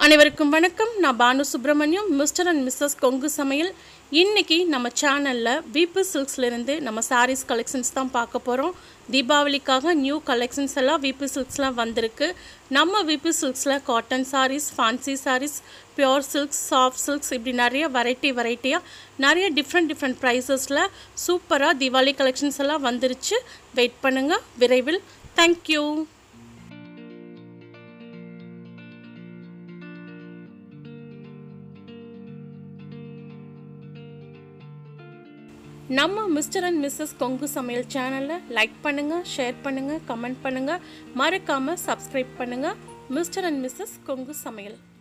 அனைவருக்கும் வணக்கம் நான் Banu Subramaniam mister and missus Kongu Samayal இன்னைக்கு நம்ம சேனலில் வீப்பு சில்க்ஸ்லேருந்து நம்ம சாரீஸ் கலெக்ஷன்ஸ் தான் பார்க்க போகிறோம் தீபாவளிக்காக நியூ கலெக்ஷன்ஸ் எல்லாம் வீப்பு சில்க்ஸ்லாம் வந்திருக்கு நம்ம வீப்பு சில்க்ஸில் cotton sarees fancy sarees pure silks soft silks இப்படி நிறைய வெரைட்டி வெரைட்டியாக நிறைய டிஃப்ரெண்ட் டிஃப்ரெண்ட் ப்ரைஸஸில் சூப்பராக தீபாவளி கலெக்ஷன்ஸ் எல்லாம் வந்துருச்சு வெயிட் பண்ணுங்கள் விரைவில் தேங்க்யூ நம்ம மிஸ்டர் அண்ட் மிஸ்ஸஸ் கொங்கு சமையல் சேனலை லைக் பண்ணுங்கள் ஷேர் பண்ணுங்கள் கமெண்ட் பண்ணுங்கள் மறக்காமல் சப்ஸ்கிரைப் பண்ணுங்கள் மிஸ்டர் அண்ட் மிஸ்ஸஸ் கொங்கு சமையல்